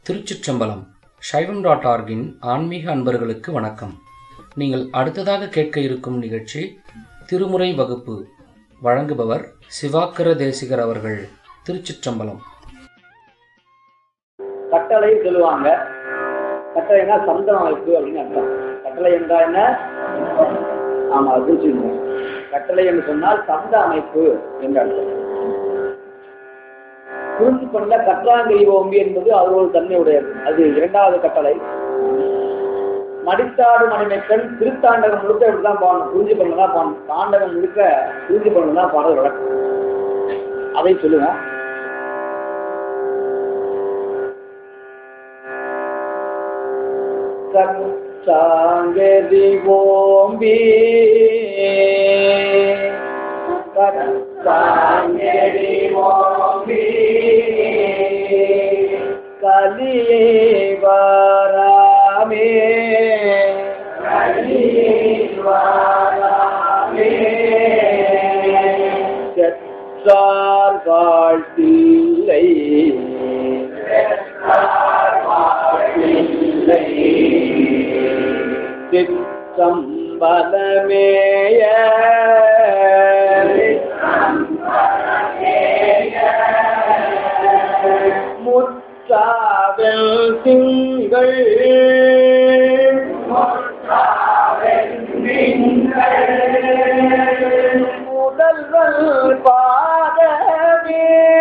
திருச்சிற்றம்பலம் சைவம் டாட் ஆர்கின் ஆன்மீக அன்பர்களுக்கு வணக்கம் நீங்கள் அடுத்ததாக கேட்க இருக்கும் நிகழ்ச்சி திருமுறை வகுப்பு வழங்குபவர் சிவாக்கர தேசிகர் அவர்கள் திருச்சிற்றம்பலம் கட்டளை சொல்லுவாங்க கட்டளைனா சந்தம் அமைப்பு அப்படின்னு அர்த்தம் கட்டளை என்றா என்ன ஆமா அது புரிச்சுக்கோங்க கட்டளை என்று சொன்னால் சந்த அமைப்பு என்று அர்த்தம் குறிஞ்சி பண்ண கற்றாங்கை ஓம்பி என்பது அது ஒரு தன்மையுடையது அது இரண்டாவது கட்டளை மடித்தாடு மணிமேக்கன் திருத்தாண்டகம் முழுக்க இப்படிதான் பாடணும் குறிஞ்சி பண்ண தான் பாடணும் தாண்டகம் முழுக்க குறிஞ்சி பண்ண தான் பாடல் வழக்கம் அதை சொல்லுங்க கச்சாங்கதி ஓம்பி கச்சாங்கதி ஓம்பி கலியை வாராமே கலியை வாராமே செற்றார் வாழ்த்தில்லை சிற்றம்பலமேய முற்றாவில் திங்கள் முதல்வல் பாதமே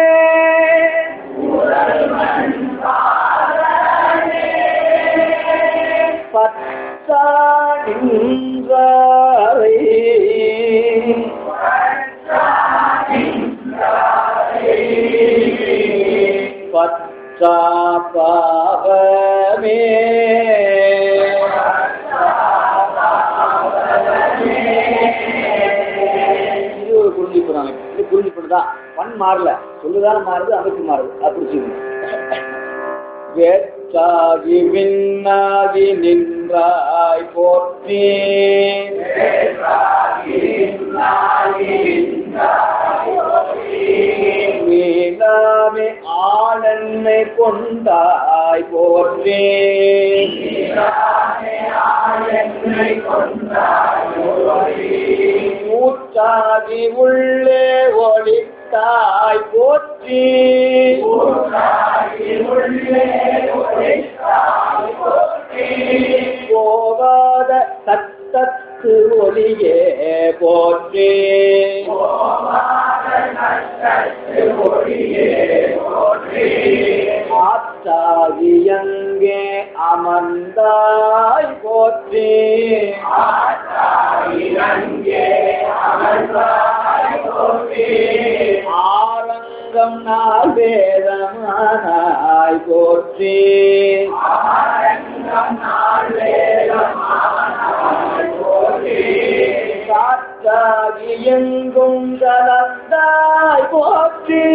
பத்தாடின்றாரை பற்றா பாவமே இது ஒரு குறிஞ்சிப்பு அமைப்பு இது குறிஞ்சிப்பு தான் பண் மாறல சொல்லுதான் மாறுது அமைப்பு மாறுது அது புரிச்சுக்கணும் வேற்றாகி விண்ணாகி நின்றாய் போற்றி மீனாமே ஆளன்னை கொண்டாய் போற்றி மூச்சாகி உள்ளே ஒளித்தாய் போற்றி போகாத சத்தத்து ஒளியே போற்றி ஆற்றாகி எங்கே அமர்ந்தாய் போற்றி ஆரங்கம் நாள் வேதமானாய் போற்றி காற்றாகி எங்கும் கலந்தாய் போற்றி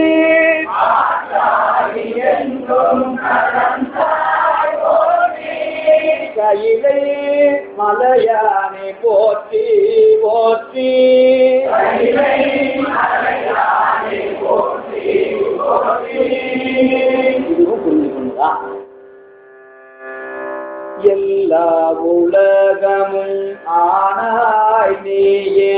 கையிலை மலையானை போற்றி போற்றி இதுவும் புரிஞ்சு கொண்டுதா எல்லா உலகமும் ஆனாய் நீயே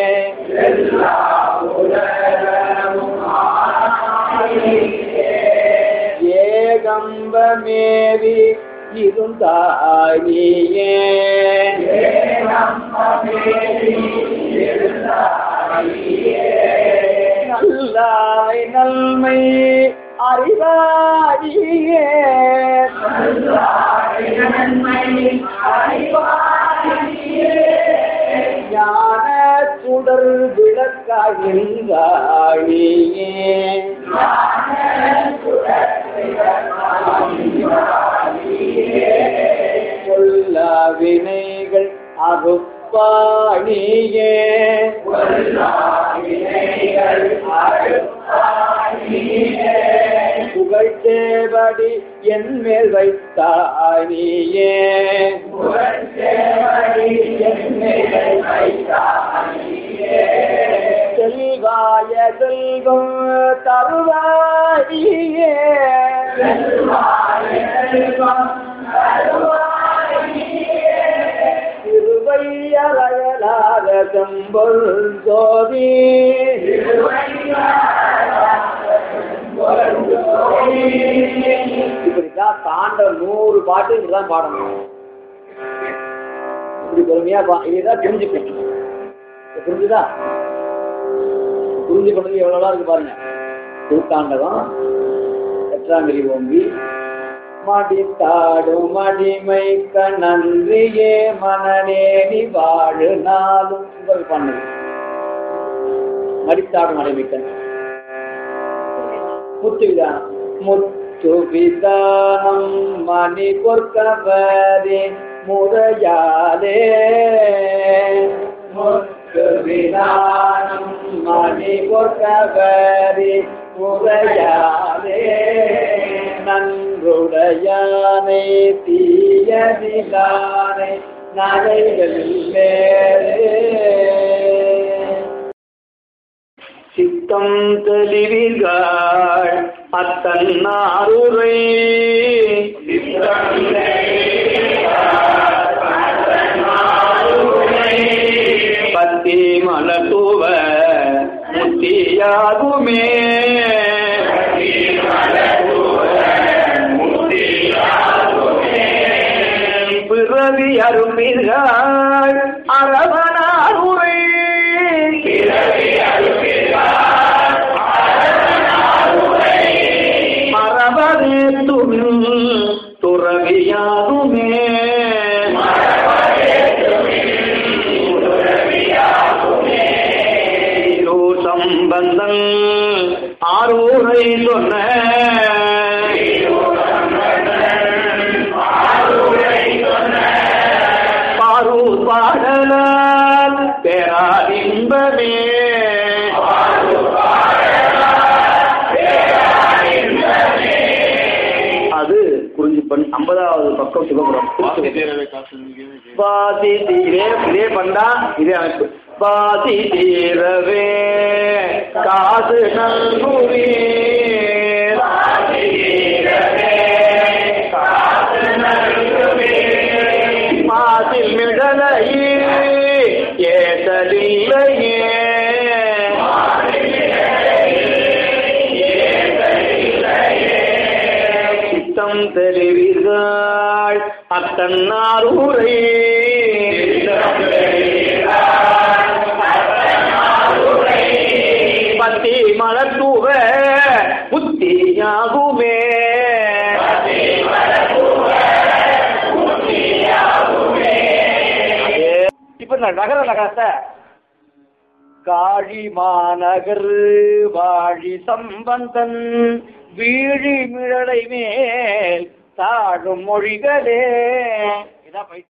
ஏகம்பமேவி இருந்தாய் நீயே நல்லாய் நன்மை அறிவாயே ஞான சுடர் விளக்காகின்றாயே கொல்ல வினைகள் அறுப்பாணியே புகழ்ச்சேவடி என் மேல் வைத்தானியே செல்வாய செல்வம் தருவாயே திருவையலையலாக செம்பொல் ஜோதி இப்படிதான் தாண்ட நூறு பாட்டு இப்படிதான் பாடணும் இப்படி பொறுமையா பா இதுதான் தெரிஞ்சுக்கணும் இது புரிஞ்சுதா புரிஞ்சு கொண்டது எவ்வளவு இருக்கு பாருங்க கூத்தாண்டகம் எட்டாங்கிரி ஓம்பி மடித்தாடும் மடிமைக்க நன்றியே மனநேனி வாழு நாளும் உங்கள் பண்ணுது மடித்தாடும் மடிமைக்கன் முத்து விதானம் முத்து விதானம் மணி பொற்கவரே முறையாலே முத்து விதானம் மணி பொற்கவரே முறையாலே நன்றுடையானை தீயதிலானை நகைகள் மேலே சித்தம் தெளிவீர்கள் அத்தன் ஆறுரை பத்தி மலத்துவ முத்தியாகுமே பிறவி அரும்பீர்கள் அரவனாருரை மரபதே துமில் துறவியாகுமே ஈரோ சம்பந்தன் ஆரூரை சொன்ன பாரூர் பாடலால் பேராதின்பமே அது குறிஞ்சிப்பண் ஐம்பதாவது பக்கம் சிவபுரம் பாதி தீரே இதே பண்டா இதே அமைப்பு பாதி தீரவே காது நல்குவே பாதில் மிடலையே ஏதலில்லையே சித்தம் தெரிவீர்கள் அத்தன்னார் ஊரை பத்தி மலத்துவ புத்தியாகுமே இப்ப நான் நகர நகரத்தை காழி மாநகர் வாழி சம்பந்தன் வீழி மிழலை மேல் தாழும் மொழிகளே இதான் பயிற்சி